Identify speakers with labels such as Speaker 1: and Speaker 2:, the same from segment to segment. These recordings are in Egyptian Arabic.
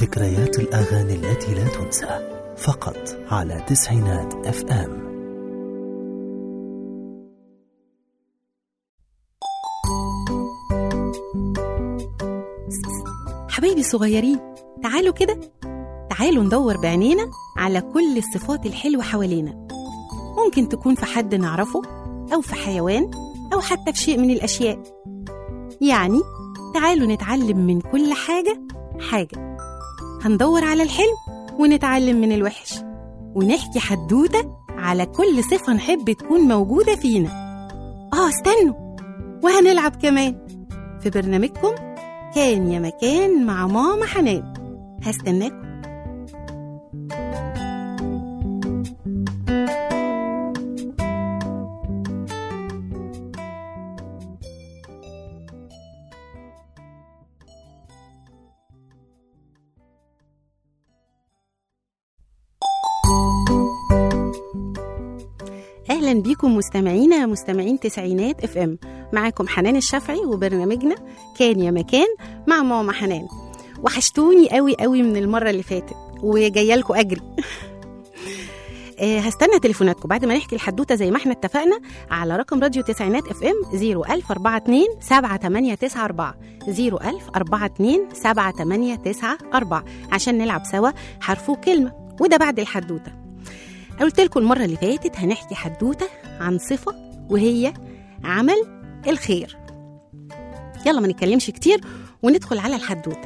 Speaker 1: ذكريات الأغاني التي لا تنسى فقط على تسعينات اف ام
Speaker 2: حبايبي الصغيرين تعالوا كده تعالوا ندور بعينينا على كل الصفات الحلوة حوالينا ممكن تكون في حد نعرفه أو في حيوان أو حتى في شيء من الأشياء يعني تعالوا نتعلم من كل حاجة حاجة هندور على الحلو ونتعلم من الوحش ونحكي حدوتة على كل صفة نحب تكون موجودة فينا آه استنوا وهنلعب كمان في برنامجكم كان يا مكان مع ماما حنان هستناكم اهلا بيكم مستمعينا مستمعين تسعينات اف ام معاكم حنان الشافعي وبرنامجنا كان يا مكان مع ماما حنان وحشتوني قوي قوي من المره اللي فاتت وجايه لكم اجري آه، هستنى تليفوناتكم بعد ما نحكي الحدوته زي ما احنا اتفقنا على رقم راديو تسعينات اف ام 01042 7894 01042 7894 عشان نلعب سوا حرف وكلمه وده بعد الحدوته قلت لكم المره اللي فاتت هنحكي حدوته عن صفه وهي عمل الخير يلا ما نتكلمش كتير وندخل على الحدوته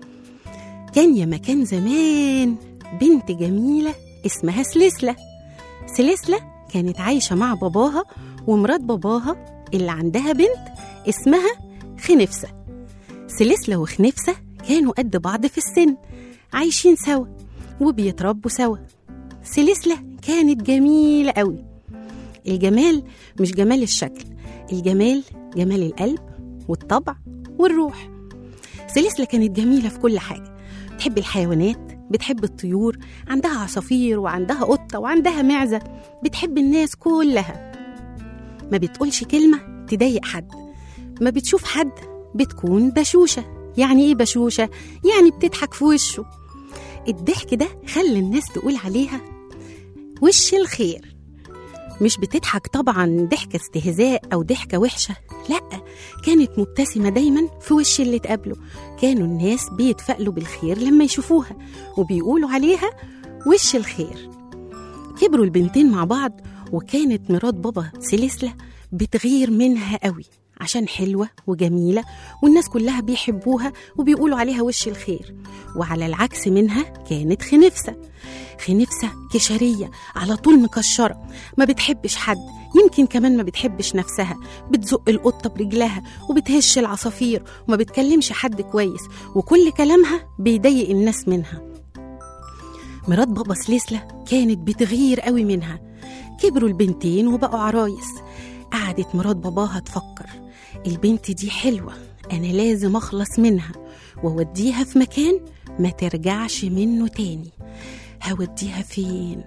Speaker 2: كان يا مكان زمان بنت جميله اسمها سلسله سلسله كانت عايشه مع باباها ومرات باباها اللي عندها بنت اسمها خنفسه سلسله وخنفسه كانوا قد بعض في السن عايشين سوا وبيتربوا سوا سلسله كانت جميله قوي الجمال مش جمال الشكل الجمال جمال القلب والطبع والروح سلسلة كانت جميلة في كل حاجة بتحب الحيوانات بتحب الطيور عندها عصافير وعندها قطة وعندها معزة بتحب الناس كلها ما بتقولش كلمة تضايق حد ما بتشوف حد بتكون بشوشة يعني ايه بشوشة؟ يعني بتضحك في وشه الضحك ده خلى الناس تقول عليها وش الخير مش بتضحك طبعا ضحكة استهزاء أو ضحكة وحشة لأ كانت مبتسمة دايما في وش اللي تقابله كانوا الناس بيتفائلوا بالخير لما يشوفوها وبيقولوا عليها وش الخير كبروا البنتين مع بعض وكانت مرات بابا سلسلة بتغير منها قوي عشان حلوة وجميلة والناس كلها بيحبوها وبيقولوا عليها وش الخير وعلى العكس منها كانت خنفسة خنفسة كشرية على طول مكشرة ما بتحبش حد يمكن كمان ما بتحبش نفسها بتزق القطة برجلها وبتهش العصافير وما بتكلمش حد كويس وكل كلامها بيضايق الناس منها مرات بابا سلسلة كانت بتغير قوي منها كبروا البنتين وبقوا عرايس قعدت مرات باباها تفكر البنت دي حلوة أنا لازم أخلص منها وأوديها في مكان ما ترجعش منه تاني هوديها فين؟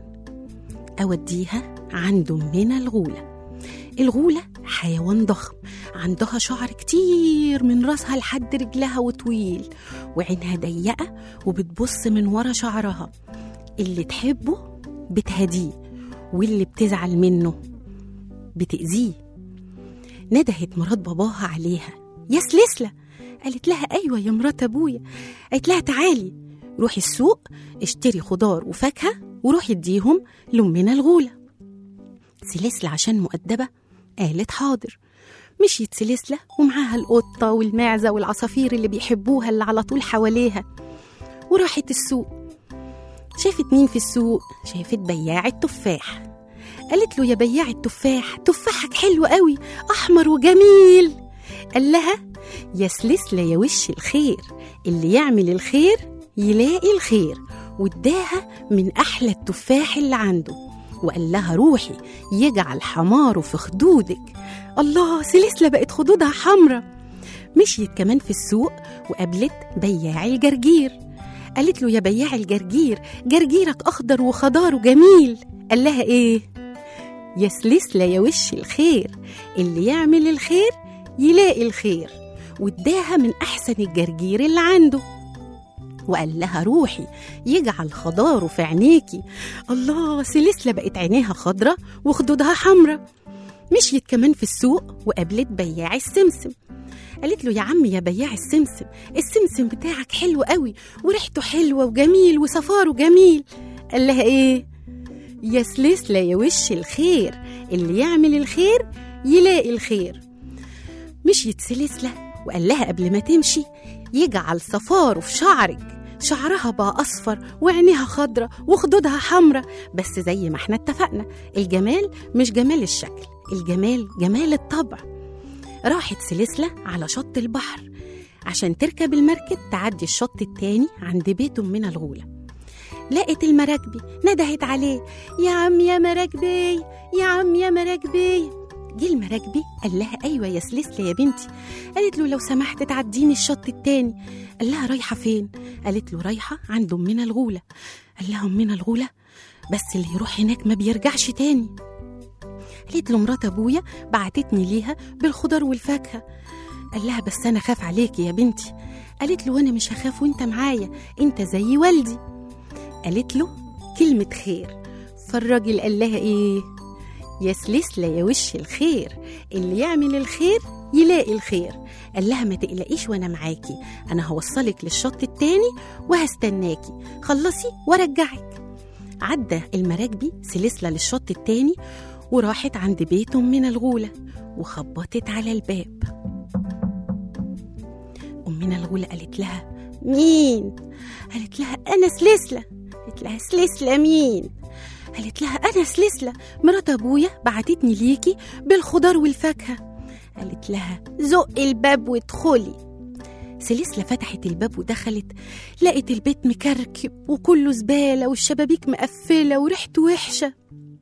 Speaker 2: أوديها عند أمنا الغولة الغولة حيوان ضخم عندها شعر كتير من راسها لحد رجلها وطويل وعينها ضيقة وبتبص من ورا شعرها اللي تحبه بتهديه واللي بتزعل منه بتأذيه ندهت مرات باباها عليها يا سلسلة قالت لها أيوة يا مرات أبويا قالت لها تعالي روحي السوق اشتري خضار وفاكهة وروحي اديهم لأمنا الغولة سلسلة عشان مؤدبة قالت حاضر مشيت سلسلة ومعاها القطة والمعزة والعصافير اللي بيحبوها اللي على طول حواليها وراحت السوق شافت مين في السوق شافت بياع التفاح قالت له يا بياع التفاح تفاحك حلو قوي احمر وجميل قال لها يا سلسلة يا وش الخير اللي يعمل الخير يلاقي الخير واداها من احلى التفاح اللي عنده وقال لها روحي يجعل حماره في خدودك الله سلسلة بقت خدودها حمرة مشيت كمان في السوق وقابلت بياع الجرجير قالت له يا بياع الجرجير جرجيرك أخضر وخضاره جميل قال لها إيه يا سلسلة يا وش الخير اللي يعمل الخير يلاقي الخير واداها من أحسن الجرجير اللي عنده وقال لها روحي يجعل خضاره في عينيكي الله سلسلة بقت عينيها خضرة وخدودها حمرة مشيت كمان في السوق وقابلت بياع السمسم قالت له يا عم يا بياع السمسم السمسم بتاعك حلو قوي وريحته حلوة وجميل وصفاره جميل قال لها ايه يا سلسلة يا وش الخير اللي يعمل الخير يلاقي الخير مشيت سلسلة وقال لها قبل ما تمشي يجعل صفاره في شعرك شعرها بقى أصفر وعينيها خضرة وخدودها حمرة بس زي ما احنا اتفقنا الجمال مش جمال الشكل الجمال جمال الطبع راحت سلسلة على شط البحر عشان تركب المركب تعدي الشط التاني عند بيت أمنا الغولة لقت المراكبي ندهت عليه يا عم يا مراكبي يا عم يا مراكبي جه المراكبي قال لها ايوه يا سلسله يا بنتي قالت له لو سمحت تعديني الشط التاني قال لها رايحه فين قالت له رايحه عند امنا الغوله قال لها امنا الغوله بس اللي يروح هناك ما بيرجعش تاني قالت له مرات ابويا بعتتني ليها بالخضار والفاكهه قال لها بس انا خاف عليكي يا بنتي قالت له وانا مش هخاف وانت معايا انت زي والدي قالت له كلمه خير فالراجل قال لها ايه يا سلسلة يا وش الخير اللي يعمل الخير يلاقي الخير قال لها ما تقلقيش وانا معاكي انا هوصلك للشط التاني وهستناكي خلصي وارجعك عدى المراكبي سلسلة للشط التاني وراحت عند بيت أمنا الغولة وخبطت على الباب أمنا الغولة قالت لها مين؟ قالت لها أنا سلسلة قالت لها سلسلة مين؟ قالت لها أنا سلسلة مرات أبويا بعتتني ليكي بالخضار والفاكهة قالت لها زق الباب وادخلي سلسلة فتحت الباب ودخلت لقت البيت مكركب وكله زبالة والشبابيك مقفلة وريحته وحشة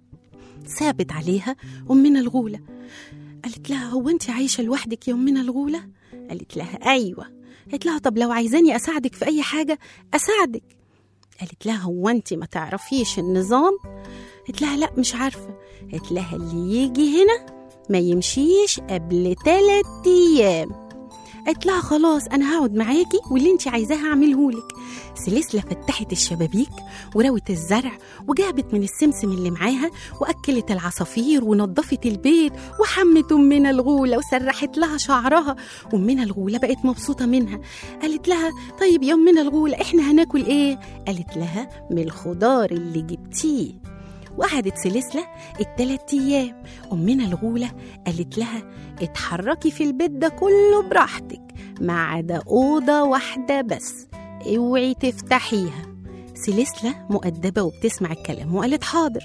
Speaker 2: ثابت عليها أمنا الغولة قالت لها هو أنت عايشة لوحدك يا أمنا الغولة؟ قالت لها أيوة قالت لها طب لو عايزاني أساعدك في أي حاجة أساعدك قالت لها هو أنت ما تعرفيش النظام؟ قالت لها لا مش عارفة قالت لها اللي يجي هنا ما يمشيش قبل تلات أيام قالت لها خلاص انا هقعد معاكي واللي انت عايزاه هعملهولك سلسلة فتحت الشبابيك وروت الزرع وجابت من السمسم اللي معاها واكلت العصافير ونظفت البيت وحمت امنا الغوله وسرحت لها شعرها امنا الغوله بقت مبسوطه منها قالت لها طيب يا امنا الغوله احنا هناكل ايه قالت لها من الخضار اللي جبتيه وقعدت سلسلة التلات أيام أمنا الغولة قالت لها اتحركي في البيت ده كله براحتك ما عدا أوضة واحدة بس اوعي تفتحيها سلسلة مؤدبة وبتسمع الكلام وقالت حاضر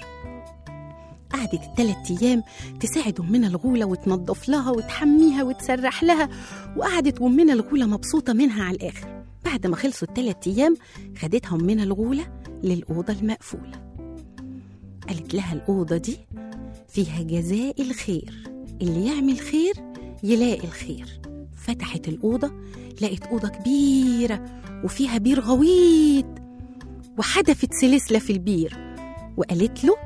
Speaker 2: قعدت التلات أيام تساعد أمنا الغولة وتنظف لها وتحميها وتسرح لها وقعدت أمنا الغولة مبسوطة منها على الآخر بعد ما خلصوا التلات أيام خدتها أمنا الغولة للأوضة المقفولة قالت لها الأوضة دي فيها جزاء الخير اللي يعمل خير يلاقي الخير فتحت الأوضة لقت أوضة كبيرة وفيها بير غويط وحدفت سلسلة في البير وقالت له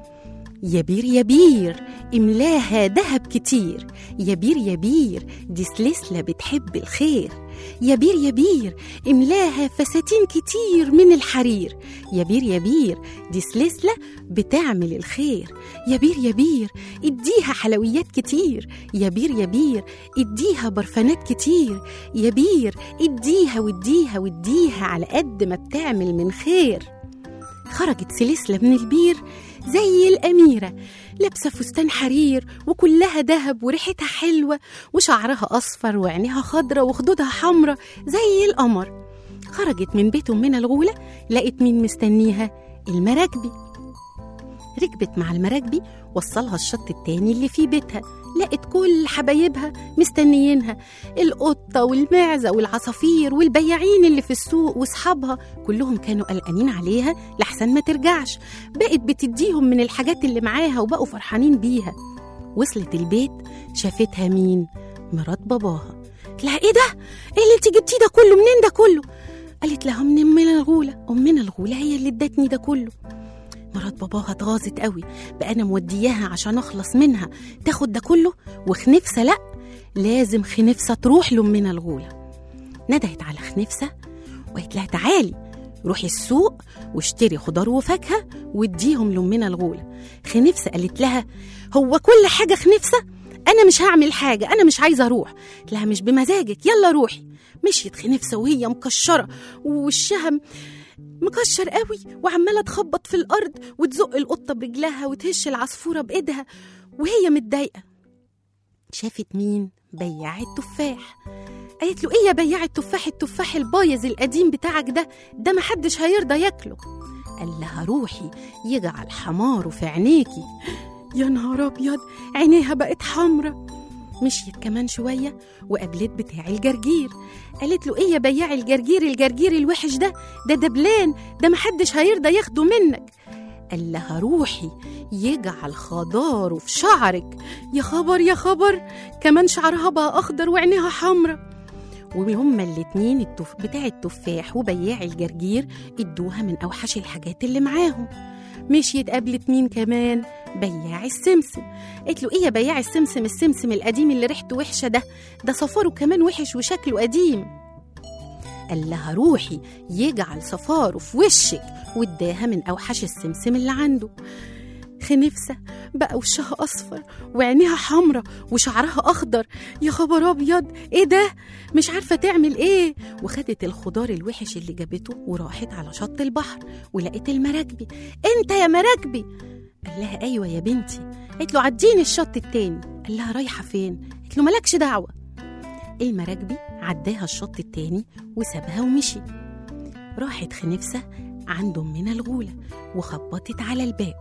Speaker 2: يا بير يا بير املاها دهب كتير يا بير يا بير دي سلسلة بتحب الخير يا بير يا بير املاها فساتين كتير من الحرير يا بير يا بير دي سلسلة بتعمل الخير يا بير يا بير اديها حلويات كتير يا بير يا بير اديها برفانات كتير يا بير اديها واديها واديها على قد ما بتعمل من خير خرجت سلسلة من البير زي الأميرة لابسة فستان حرير وكلها دهب وريحتها حلوة وشعرها أصفر وعينيها خضرة وخدودها حمرة زي القمر خرجت من بيت أمنا الغولة لقت مين مستنيها المراكبي ركبت مع المراكبي وصلها الشط التاني اللي فيه بيتها لقت كل حبايبها مستنيينها القطة والمعزة والعصافير والبياعين اللي في السوق واصحابها كلهم كانوا قلقانين عليها لحسن ما ترجعش بقت بتديهم من الحاجات اللي معاها وبقوا فرحانين بيها وصلت البيت شافتها مين مرات باباها قالت لها ايه ده ايه اللي انت جبتيه ده كله منين ده كله قالت لها من امنا الغوله امنا الغوله هي اللي ادتني ده كله مرات باباها اتغاظت قوي بقى انا مودياها عشان اخلص منها تاخد ده كله وخنفسه لا لازم خنفسه تروح لامنا الغوله ندهت على خنفسه وقالت لها تعالي روحي السوق واشتري خضار وفاكهة واديهم لأمنا الغولة خنفسة قالت لها هو كل حاجة خنفسة أنا مش هعمل حاجة أنا مش عايزة أروح قالت لها مش بمزاجك يلا روحي مشيت خنفسة وهي مكشرة ووشها م- مكشر قوي وعمالة تخبط في الأرض وتزق القطة برجلها وتهش العصفورة بإيدها وهي متضايقة شافت مين؟ بياع التفاح قالت له ايه يا بياع التفاح التفاح البايظ القديم بتاعك ده ده محدش هيرضى ياكله قال لها روحي يجعل حماره في عينيكي يا نهار ابيض عينيها بقت حمرة مشيت كمان شوية وقابلت بتاع الجرجير قالت له ايه يا بياع الجرجير الجرجير الوحش ده ده دبلان ده محدش هيرضى ياخده منك قال لها روحي يجعل خضاره في شعرك يا خبر يا خبر كمان شعرها بقى اخضر وعينيها حمرة وهما الاتنين التف... بتاع التفاح وبياع الجرجير ادوها من اوحش الحاجات اللي معاهم مشيت قابلت مين كمان بياع السمسم قالت له ايه يا بياع السمسم السمسم القديم اللي ريحته وحشه ده ده صفاره كمان وحش وشكله قديم قال لها روحي يجعل صفاره في وشك واداها من اوحش السمسم اللي عنده خنفسة بقى وشها أصفر وعينيها حمرة وشعرها أخضر يا خبر أبيض إيه ده مش عارفة تعمل إيه وخدت الخضار الوحش اللي جابته وراحت على شط البحر ولقيت المراكبي أنت يا مراكبي قال لها أيوة يا بنتي قالت له عديني الشط التاني قال لها رايحة فين قالت له مالكش دعوة المراكبي عداها الشط التاني وسابها ومشي راحت خنفسة عند أمنا الغولة وخبطت على الباب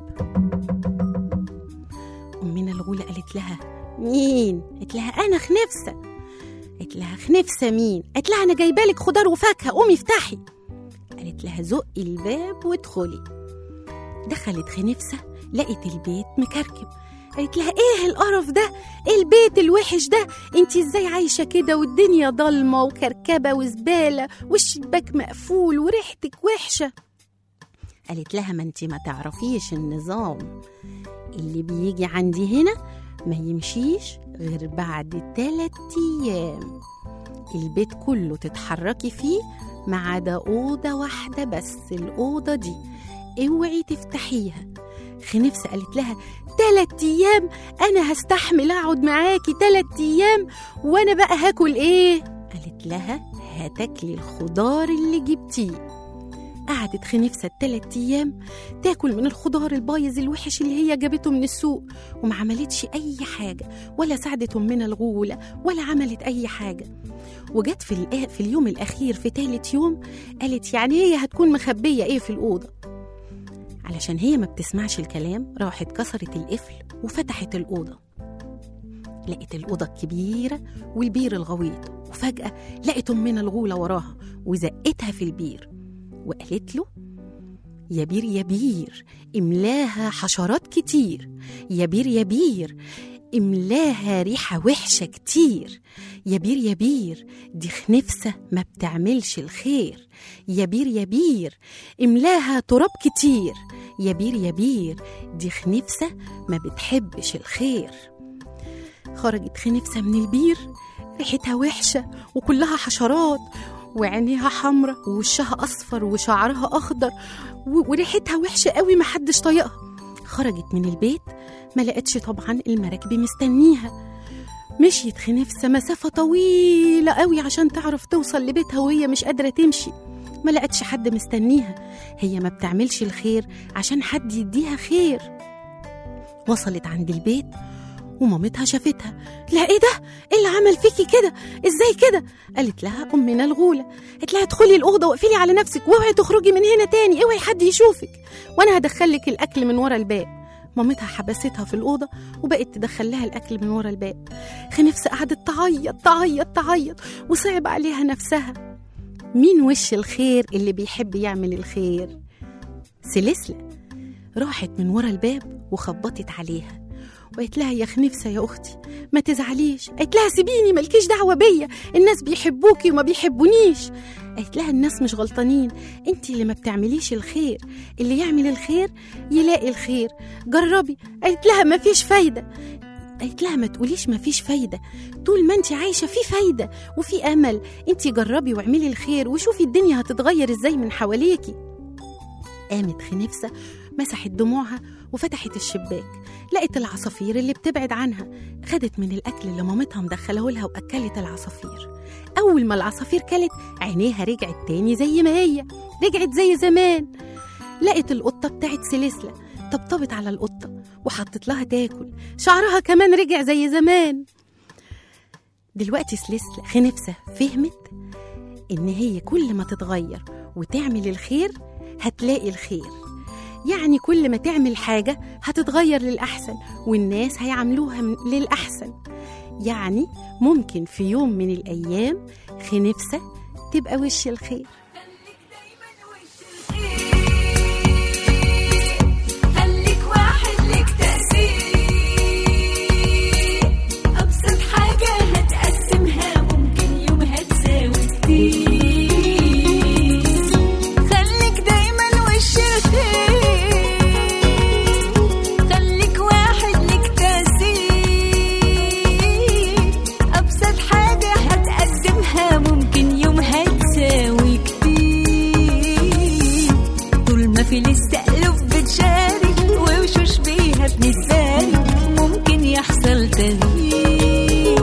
Speaker 2: أمنا الغولة قالت لها مين؟ قالت لها أنا خنفسة قالت لها خنفسة مين؟ قالت لها أنا جايبالك خضار وفاكهة قومي افتحي قالت لها زقي الباب وادخلي دخلت خنفسة لقت البيت مكركب قالت لها ايه القرف ده ايه البيت الوحش ده انتي ازاي عايشة كده والدنيا ضلمة وكركبة وزبالة والشباك مقفول وريحتك وحشة قالت لها ما انتي ما تعرفيش النظام اللي بيجي عندي هنا ما يمشيش غير بعد تلات أيام البيت كله تتحركي فيه ما عدا أوضة واحدة بس الأوضة دي اوعي تفتحيها خنفسة قالت لها تلات أيام أنا هستحمل أقعد معاكي تلات أيام وأنا بقى هاكل إيه؟ قالت لها هتاكلي الخضار اللي جبتيه قعدت خنفسة التلات أيام تاكل من الخضار البايظ الوحش اللي هي جابته من السوق وما عملتش أي حاجة ولا ساعدت أمنا الغولة ولا عملت أي حاجة وجت في, الآ- في اليوم الأخير في تالت يوم قالت يعني هي هتكون مخبية إيه في الأوضة علشان هي ما بتسمعش الكلام راحت كسرت القفل وفتحت الأوضة لقت الأوضة الكبيرة والبير الغويط وفجأة لقت أمنا الغولة وراها وزقتها في البير وقالت له يا بير يا بير املاها حشرات كتير يا بير يا بير املاها ريحة وحشة كتير يا بير يا بير دي خنفسة ما بتعملش الخير يا بير يا بير املاها تراب كتير يا بير يا بير دي خنفسة ما بتحبش الخير خرجت خنفسة من البير ريحتها وحشة وكلها حشرات وعينيها حمرة ووشها أصفر وشعرها أخضر و- وريحتها وحشة قوي محدش طايقها خرجت من البيت ما لقتش طبعا المراكب مستنيها مشيت خنفسة مسافة طويلة قوي عشان تعرف توصل لبيتها وهي مش قادرة تمشي ما لقتش حد مستنيها هي ما بتعملش الخير عشان حد يديها خير وصلت عند البيت ومامتها شافتها لا ايه ده ايه اللي عمل فيكي كده ازاي كده قالت لها امنا الغوله قالت لها ادخلي الاوضه واقفلي على نفسك واوعي تخرجي من هنا تاني اوعي حد يشوفك وانا هدخلك الاكل من ورا الباب مامتها حبستها في الأوضة وبقت تدخل لها الأكل من ورا الباب خنفسة قعدت تعيط تعيط تعيط وصعب عليها نفسها مين وش الخير اللي بيحب يعمل الخير سلسلة راحت من ورا الباب وخبطت عليها وقالت لها يا خنفسة يا أختي ما تزعليش قالت لها سيبيني مالكيش دعوة بيا الناس بيحبوكي وما بيحبونيش قالت لها الناس مش غلطانين انت اللي ما بتعمليش الخير اللي يعمل الخير يلاقي الخير جربي قالت لها ما فيش فايدة قالت لها ما تقوليش ما فيش فايدة طول ما انت عايشة في فايدة وفي أمل انت جربي واعملي الخير وشوفي الدنيا هتتغير ازاي من حواليكي قامت خنفسة مسحت دموعها وفتحت الشباك لقت العصافير اللي بتبعد عنها خدت من الأكل اللي مامتها مدخله لها وأكلت العصافير أول ما العصافير كلت عينيها رجعت تاني زي ما هي رجعت زي زمان لقت القطة بتاعت سلسلة طبطبت على القطة وحطت لها تاكل شعرها كمان رجع زي زمان دلوقتي سلسلة خنفسة فهمت إن هي كل ما تتغير وتعمل الخير هتلاقي الخير يعني كل ما تعمل حاجة هتتغير للأحسن والناس هيعملوها من- للأحسن يعني ممكن في يوم من الأيام خنفسة تبقى وش الخير
Speaker 3: خليك واحد لك تأثير أبسط حاجة هتقسمها ممكن يومها تساوي كتير خليك دايما وش الخير خليك واحد لك تأثير أبسط حاجة هتقدمها ممكن يومها تساوي كتير طول ما في لسه قلوب بتشارك ووشوش بيها بنتبارك ممكن يحصل تغيير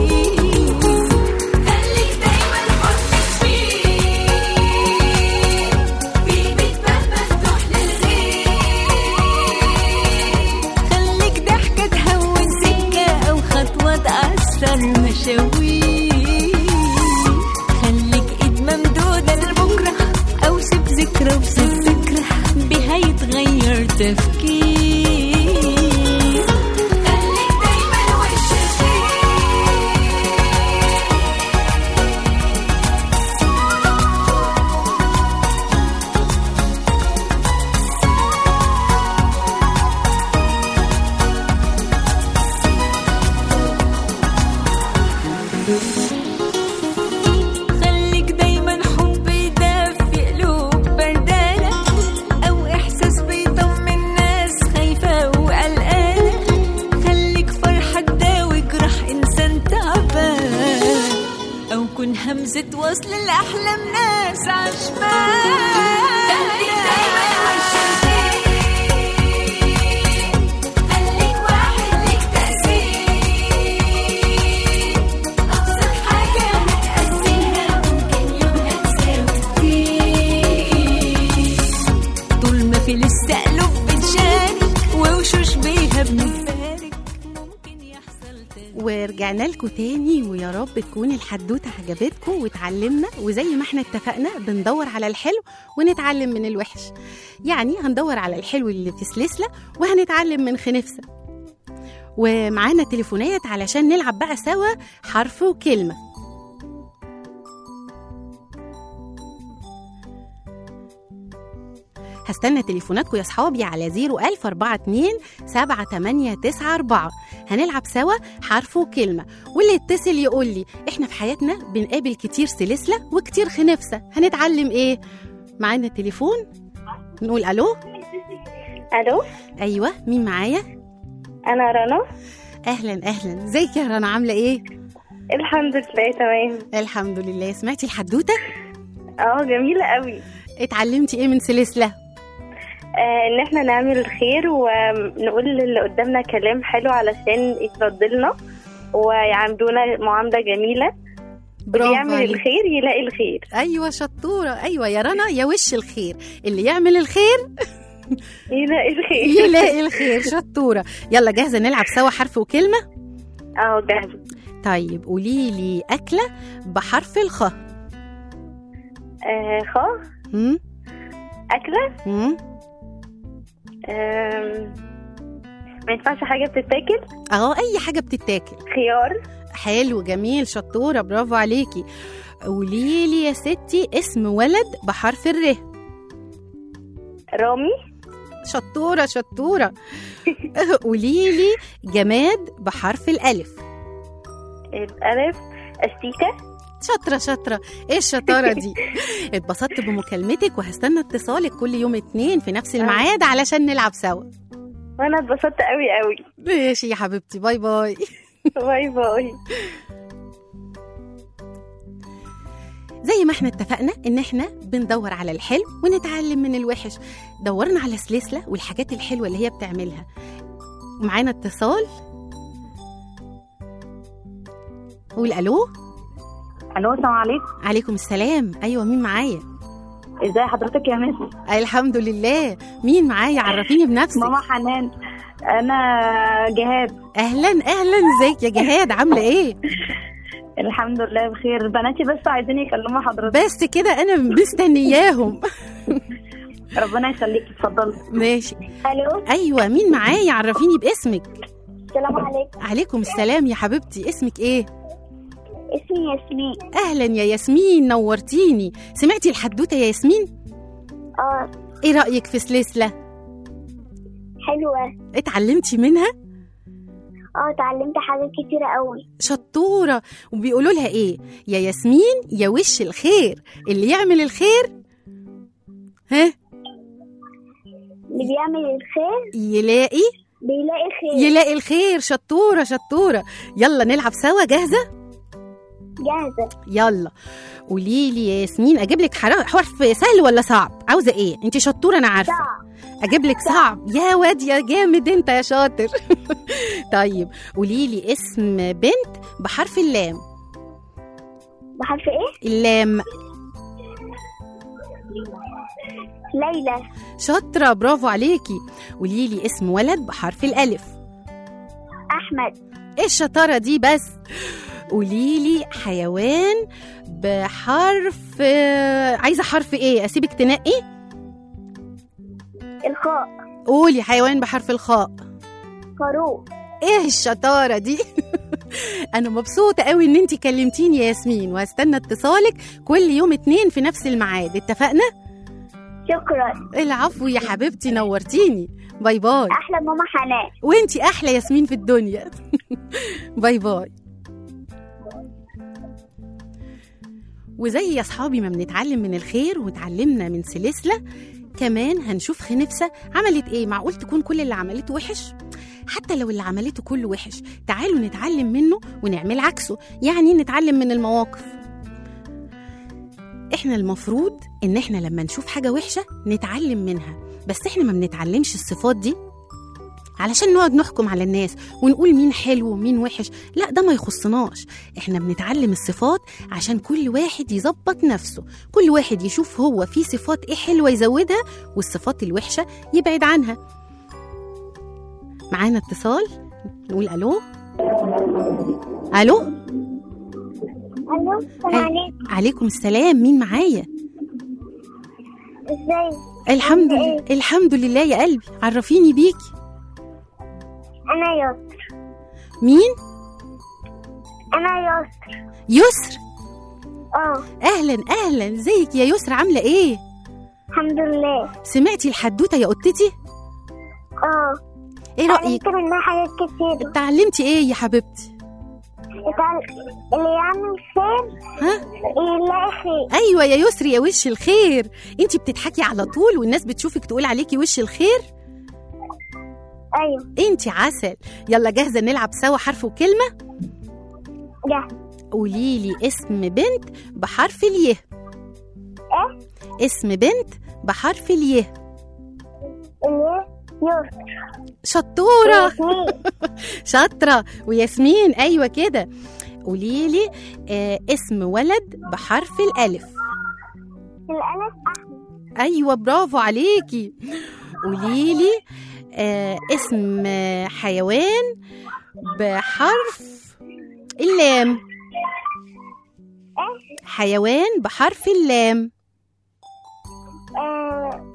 Speaker 3: خليك دايما حضنك فيه في بيت باب مفتوح للغير خليك ضحكة تهون سكة أو خطوة تأثر مشاوير خليك إيد ممدودة لبكرة أو سيب ذكرى وسيب ذكرى بها يتغير تفكير خليك دايما وش الخير خليك دايما حب يدفي قلوب بردانة أو إحساس بيطمن ناس خايفة وقلقانة خليك فرحة تداوي جرح إنسان تعبان أو كن همزة وصل لأحلام ناس عشمان خليك دايما وش خليك واحد لك تأثير أبسط حاجة هتقسمها ممكن يومها تساوي كتير طول ما في لسه قلوب بتشارك ووشوش بيها بنتبارك ممكن يحصل تاني
Speaker 2: ورجعنا لكم تاني ويا رب تكون الحدوته عجبتكم وتعلمنا وزي ما احنا اتفقنا بندور على الحلو ونتعلم من الوحش يعني هندور على الحلو اللي في سلسله وهنتعلم من خنفسه ومعانا تليفونات علشان نلعب بقى سوا حرف وكلمه هستنى تليفوناتكم يا صحابي على 01042 7894 هنلعب سوا حرف وكلمة واللي يتصل يقول لي احنا في حياتنا بنقابل كتير سلسلة وكتير خنفسة هنتعلم ايه معانا تليفون نقول الو
Speaker 4: الو
Speaker 2: ايوه مين معايا
Speaker 4: انا رنا
Speaker 2: اهلا اهلا ازيك يا رنا عامله ايه
Speaker 4: الحمد لله تمام
Speaker 2: الحمد لله سمعتي الحدوته
Speaker 4: اه جميله قوي
Speaker 2: اتعلمتي ايه من سلسله
Speaker 4: آه ان احنا نعمل الخير ونقول للي قدامنا كلام حلو علشان يترد لنا ويعاملونا معامله جميله اللي يعمل
Speaker 2: عليك.
Speaker 4: الخير يلاقي الخير
Speaker 2: ايوه شطوره ايوه يا رنا يا وش الخير اللي يعمل الخير
Speaker 4: يلاقي الخير
Speaker 2: يلاقي الخير شطوره يلا جاهزه نلعب سوا حرف وكلمه
Speaker 4: اه جاهزه
Speaker 2: طيب قولي لي اكله بحرف الخ
Speaker 4: آه خ
Speaker 2: هم؟
Speaker 4: اكله
Speaker 2: هم؟
Speaker 4: آم، ما ينفعش حاجه بتتاكل
Speaker 2: اه اي حاجه بتتاكل
Speaker 4: خيار
Speaker 2: حلو جميل شطوره برافو عليكي قولي لي يا ستي اسم ولد بحرف الر
Speaker 4: رامي
Speaker 2: شطوره شطوره قولي لي جماد بحرف الالف
Speaker 4: الالف استيكه
Speaker 2: شاطرة شاطرة ايه الشطارة دي اتبسطت بمكالمتك وهستنى اتصالك كل يوم اتنين في نفس الميعاد علشان نلعب سوا
Speaker 4: وانا اتبسطت قوي قوي
Speaker 2: ماشي يا حبيبتي باي باي
Speaker 4: باي باي
Speaker 2: زي ما احنا اتفقنا ان احنا بندور على الحلو ونتعلم من الوحش دورنا على سلسلة والحاجات الحلوة اللي هي بتعملها معانا اتصال قول الو
Speaker 5: الو السلام عليكم
Speaker 2: عليكم السلام ايوه مين معايا
Speaker 5: ازاي حضرتك يا مس
Speaker 2: الحمد لله مين معايا عرفيني بنفسك
Speaker 5: ماما حنان انا جهاد
Speaker 2: اهلا اهلا ازيك يا جهاد عامله ايه
Speaker 5: الحمد لله بخير بناتي بس عايزين يكلموا حضرتك
Speaker 2: بس كده انا مستنياهم
Speaker 5: ربنا يخليك اتفضلي
Speaker 2: ماشي
Speaker 4: الو
Speaker 2: ايوه مين معايا عرفيني باسمك
Speaker 4: السلام عليكم
Speaker 2: عليكم السلام يا حبيبتي اسمك ايه
Speaker 4: اسمي ياسمين
Speaker 2: اهلا يا ياسمين نورتيني سمعتي الحدوته يا ياسمين
Speaker 4: اه
Speaker 2: ايه رايك في سلسله
Speaker 4: حلوه
Speaker 2: اتعلمتي منها
Speaker 4: اه اتعلمت حاجات كتيره قوي
Speaker 2: شطوره وبيقولوا لها ايه يا ياسمين يا وش الخير اللي يعمل الخير ها
Speaker 4: اللي بيعمل الخير
Speaker 2: يلاقي
Speaker 4: بيلاقي خير
Speaker 2: يلاقي الخير شطوره شطوره يلا نلعب سوا جاهزه
Speaker 4: جاهزه
Speaker 2: يلا قولي لي يا ياسمين اجيب لك حر- حرف سهل ولا صعب عاوزه ايه انت شطوره انا عارفه
Speaker 4: صعب
Speaker 2: اجيب لك صعب يا واد يا جامد انت يا شاطر طيب قولي لي اسم بنت بحرف اللام
Speaker 4: بحرف ايه
Speaker 2: اللام
Speaker 4: ليلى
Speaker 2: شاطره برافو عليكي قولي لي اسم ولد بحرف الالف
Speaker 4: احمد
Speaker 2: ايه الشطاره دي بس قولي لي حيوان بحرف آه، عايزه حرف ايه اسيبك تنقي
Speaker 4: الخاء
Speaker 2: قولي حيوان بحرف الخاء
Speaker 4: خروف
Speaker 2: ايه الشطاره دي انا مبسوطه قوي ان انتي كلمتيني يا ياسمين وهستنى اتصالك كل يوم اتنين في نفس الميعاد اتفقنا
Speaker 4: شكرا
Speaker 2: العفو يا حبيبتي نورتيني باي باي
Speaker 4: احلى ماما حنان
Speaker 2: وانتي احلى ياسمين في الدنيا باي باي وزي يا اصحابي ما بنتعلم من الخير وتعلمنا من سلسله كمان هنشوف خنفسه عملت ايه معقول تكون كل اللي عملته وحش حتى لو اللي عملته كله وحش تعالوا نتعلم منه ونعمل عكسه يعني نتعلم من المواقف احنا المفروض ان احنا لما نشوف حاجه وحشه نتعلم منها بس احنا ما بنتعلمش الصفات دي علشان نقعد نحكم على الناس ونقول مين حلو ومين وحش لا ده ما يخصناش احنا بنتعلم الصفات عشان كل واحد يظبط نفسه كل واحد يشوف هو في صفات ايه حلوة يزودها والصفات الوحشة يبعد عنها معانا اتصال نقول الو الو
Speaker 4: الو السلام
Speaker 2: أي-
Speaker 4: عليكم
Speaker 2: عليكم السلام مين معايا
Speaker 4: ازاي
Speaker 2: الحمد
Speaker 4: عاملة
Speaker 2: لله الحمد لله يا قلبي عرفيني بيكي
Speaker 4: انا يسر
Speaker 2: مين
Speaker 4: انا يسر
Speaker 2: يسر
Speaker 4: اه
Speaker 2: اهلا اهلا ازيك يا يسر عامله ايه
Speaker 4: الحمد لله
Speaker 2: سمعتي الحدوته يا قطتي
Speaker 4: اه
Speaker 2: ايه رايك
Speaker 4: اتعلمت منها حاجات كتير
Speaker 2: اتعلمتي ايه يا حبيبتي
Speaker 4: اتعل- اللي يعمل خير
Speaker 2: ها
Speaker 4: يلاقي خير
Speaker 2: ايوه يا يسري يا وش الخير انتي بتضحكي على طول والناس بتشوفك تقول عليكي وش الخير
Speaker 4: ايوه
Speaker 2: انتي عسل يلا جاهزه نلعب سوا حرف وكلمه
Speaker 4: جه
Speaker 2: قولي لي اسم بنت بحرف اليه
Speaker 4: ايه
Speaker 2: اسم بنت بحرف اليه
Speaker 4: اللي يسر
Speaker 2: شطوره
Speaker 4: ياسمين
Speaker 2: شاطره وياسمين ايوه كده قولي لي آه اسم ولد بحرف الالف
Speaker 4: الالف احمد
Speaker 2: ايوه برافو عليكي قولي لي آه اسم آه، حيوان بحرف اللام حيوان بحرف اللام
Speaker 4: آه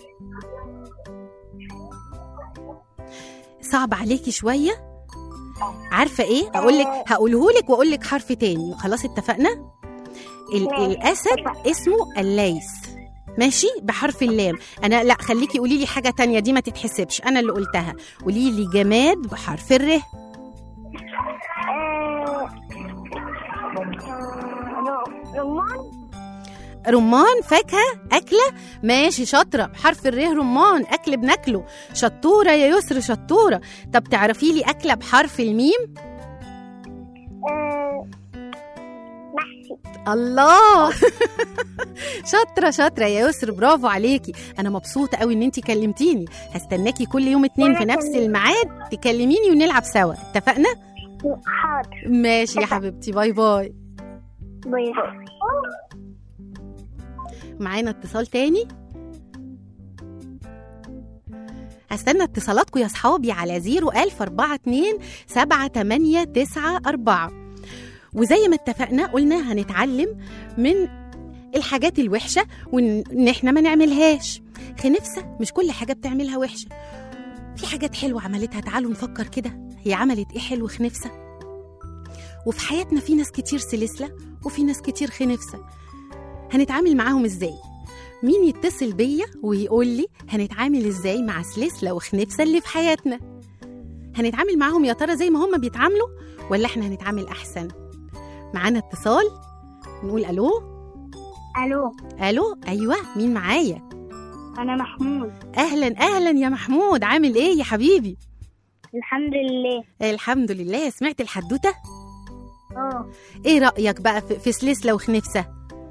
Speaker 2: صعب عليكي شويه عارفه ايه اقول لك هقوله لك واقول لك حرف تاني خلاص اتفقنا ال-
Speaker 4: ماشي،
Speaker 2: الاسد
Speaker 4: اتفقنا.
Speaker 2: اسمه الليث ماشي بحرف اللام انا لا خليكي قولي لي حاجه تانية دي ما تتحسبش انا اللي قلتها قولي لي جماد بحرف الر
Speaker 4: آه ر- رمان
Speaker 2: رمان فاكهه اكله ماشي شاطره بحرف الر رمان اكل بناكله شطوره يا يسر شطوره طب تعرفي لي اكله بحرف الميم
Speaker 5: يوسي
Speaker 2: الله شاطره شاطره يا يسر برافو عليكي انا مبسوطه قوي ان انت كلمتيني هستناكي كل يوم اتنين في نفس الميعاد تكلميني ونلعب سوا اتفقنا
Speaker 5: حاضر
Speaker 2: ماشي يا حبيبتي باي باي
Speaker 5: باي باي
Speaker 2: معانا اتصال تاني هستنى اتصالاتكم يا صحابي على 01042 7894 وزي ما اتفقنا قلنا هنتعلم من الحاجات الوحشة وإن إحنا ما نعملهاش خنفسة مش كل حاجة بتعملها وحشة في حاجات حلوة عملتها تعالوا نفكر كده هي عملت إيه حلو خنفسة وفي حياتنا في ناس كتير سلسلة وفي ناس كتير خنفسة هنتعامل معاهم ازاي مين يتصل بيا ويقول لي هنتعامل ازاي مع سلسلة وخنفسة اللي في حياتنا هنتعامل معاهم يا ترى زي ما هم بيتعاملوا ولا احنا هنتعامل احسن معانا اتصال نقول الو
Speaker 5: الو
Speaker 2: الو ايوه مين معايا
Speaker 5: انا محمود
Speaker 2: اهلا اهلا يا محمود عامل ايه يا حبيبي
Speaker 5: الحمد لله
Speaker 2: الحمد لله سمعت الحدوته
Speaker 5: اه
Speaker 2: ايه رايك بقى في في سلسله وخنفسه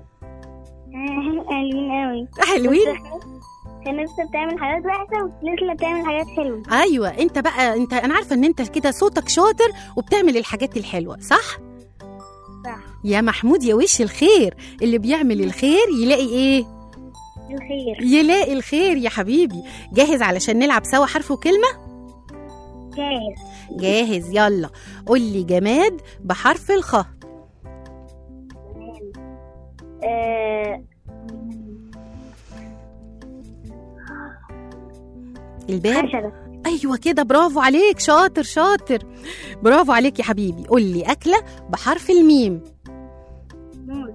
Speaker 5: حلوين قوي
Speaker 2: حلوين
Speaker 5: كان نفسها بتعمل حاجات وحشة وسلسلة بتعمل حاجات حلوة
Speaker 2: ايوه انت بقى انت انا عارفه ان انت كده صوتك شاطر وبتعمل الحاجات الحلوه صح
Speaker 5: صح
Speaker 2: يا محمود يا وش الخير اللي بيعمل الخير يلاقي ايه
Speaker 5: الخير
Speaker 2: يلاقي الخير يا حبيبي جاهز علشان نلعب سوا حرف وكلمه
Speaker 5: جاهز
Speaker 2: جاهز يلا قول لي جماد بحرف الخاء
Speaker 5: آه
Speaker 2: الباب
Speaker 5: خشبة
Speaker 2: ايوه كده برافو عليك شاطر شاطر برافو عليك يا حبيبي قول لي اكله بحرف الميم
Speaker 5: موز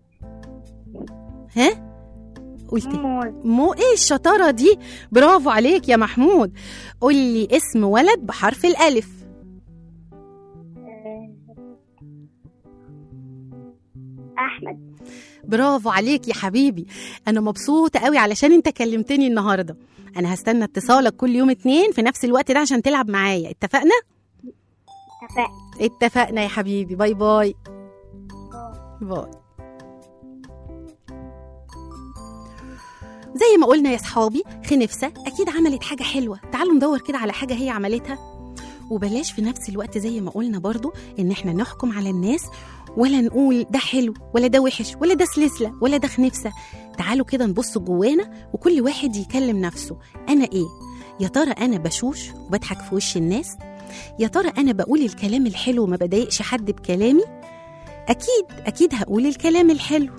Speaker 2: ها قلت إيه؟
Speaker 5: موز
Speaker 2: مو ايه الشطاره دي برافو عليك يا محمود قول لي اسم ولد بحرف الالف
Speaker 5: آه، أحمد
Speaker 2: برافو عليك يا حبيبي انا مبسوطه قوي علشان انت كلمتني النهارده انا هستنى اتصالك كل يوم اتنين في نفس الوقت ده عشان تلعب معايا اتفقنا
Speaker 5: اتفقنا
Speaker 2: اتفقنا يا حبيبي باي باي باي زي ما قلنا يا صحابي خنفسة أكيد عملت حاجة حلوة تعالوا ندور كده على حاجة هي عملتها وبلاش في نفس الوقت زي ما قلنا برضو إن إحنا نحكم على الناس ولا نقول ده حلو ولا ده وحش ولا ده سلسلة ولا ده خنفسة تعالوا كده نبص جوانا وكل واحد يكلم نفسه أنا إيه يا ترى أنا بشوش وبضحك في وش الناس يا ترى أنا بقول الكلام الحلو وما بضايقش حد بكلامي أكيد أكيد هقول الكلام الحلو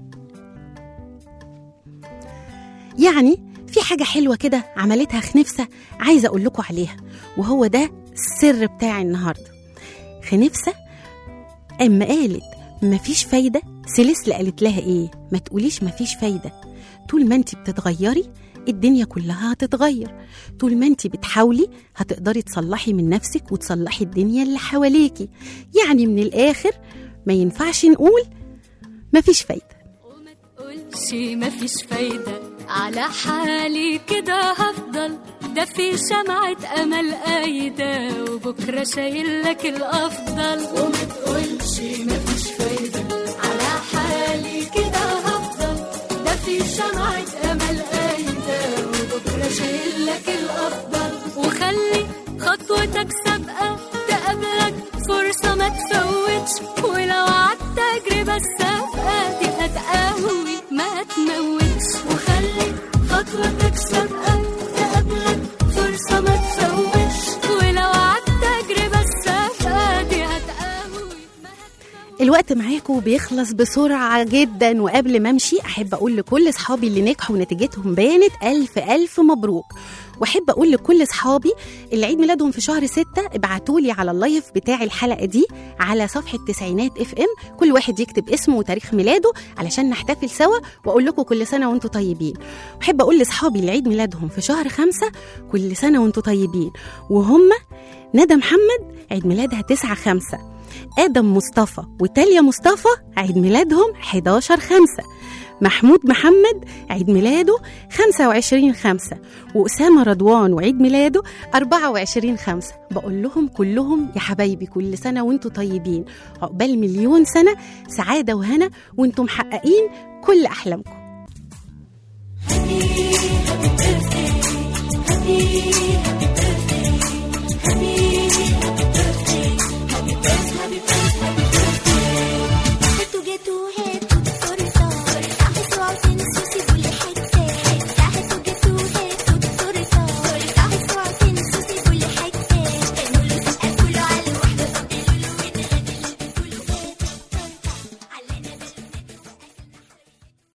Speaker 2: يعني في حاجة حلوة كده عملتها خنفسة عايزة أقول لكم عليها وهو ده السر بتاعي النهاردة خنفسة أما قالت مفيش فايدة سلسلة قالت لها إيه ما تقوليش مفيش فايدة طول ما انت بتتغيري الدنيا كلها هتتغير طول ما انت بتحاولي هتقدري تصلحي من نفسك وتصلحي الدنيا اللي حواليكي يعني من الآخر ما ينفعش نقول مفيش فايدة
Speaker 3: وما تقولش مفيش فايدة على حالي كده هفضل ده في شمعة أمل قايدة وبكرة شايل لك الأفضل وما تقولش مفيش فايدة على حالي كده هفضل ده في شمعة أمل قايدة وبكرة شايل لك الأفضل وخلي خطوتك سابقة تقابلك فرصة ما تفوتش ولو عدت تجربة السابقة دي هتقوي ما تموتش وخلي خطوتك سابقة تقابلك فرصة ما تفوتش ولو عدت تجربة السابقة دي هتقوي ما
Speaker 2: الوقت معاكم بيخلص بسرعة جدا وقبل ما امشي احب اقول لكل اصحابي اللي نجحوا ونتيجتهم بانت الف الف مبروك واحب اقول لكل اصحابي اللي عيد ميلادهم في شهر ستة ابعتوا لي على اللايف بتاع الحلقة دي على صفحة تسعينات اف ام كل واحد يكتب اسمه وتاريخ ميلاده علشان نحتفل سوا واقول لكم كل سنة وانتم طيبين واحب اقول لاصحابي اللي عيد ميلادهم في شهر خمسة كل سنة وانتم طيبين وهم ندى محمد عيد ميلادها تسعة خمسة آدم مصطفى وتاليا مصطفى عيد ميلادهم 11 خمسة محمود محمد عيد ميلاده 25 5 وأسامة رضوان وعيد ميلاده 24 5 بقول لهم كلهم يا حبايبي كل سنة وانتم طيبين عقبال مليون سنة سعادة وهنا وانتم محققين كل أحلامكم
Speaker 3: Happy